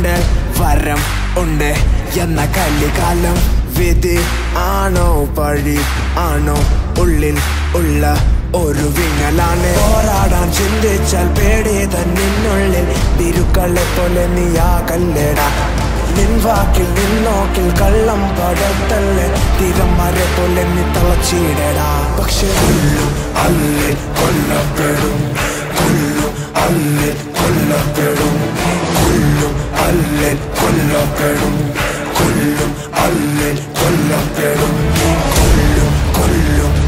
ഉണ്ട് വരം ഉണ്ട് എന്ന കല്ലിക്കാലം വിധി ആണോ പഴി ആണോ ഉള്ളിൽ ഉള്ള ഒരു വിങ്ങലാണ് പോരാടാൻ ചിന്തിച്ചാൽ പേടി തന്നിനുള്ളിൽ തിരുക്കളെ പോലെ നീയാകല്ലേടാ നിൻ വാക്കിൽ നിന്നോക്കിൽ കള്ളം പടത്തല്ലേ തിരമരെ പോലെ നീ തളച്ചിടടാ പക്ഷെ കൊല്ലും അല്ലേ കൊല്ലപ്പെടും കൊല്ലും അല്ലേ കൊല്ലപ്പെടും കൊല്ലും അല്ലേ കൊല്ലപ്പെടും കൊല്ലും അല്ലേ കൊല്ലപ്പെടും കൊല്ലും കൊല്ലും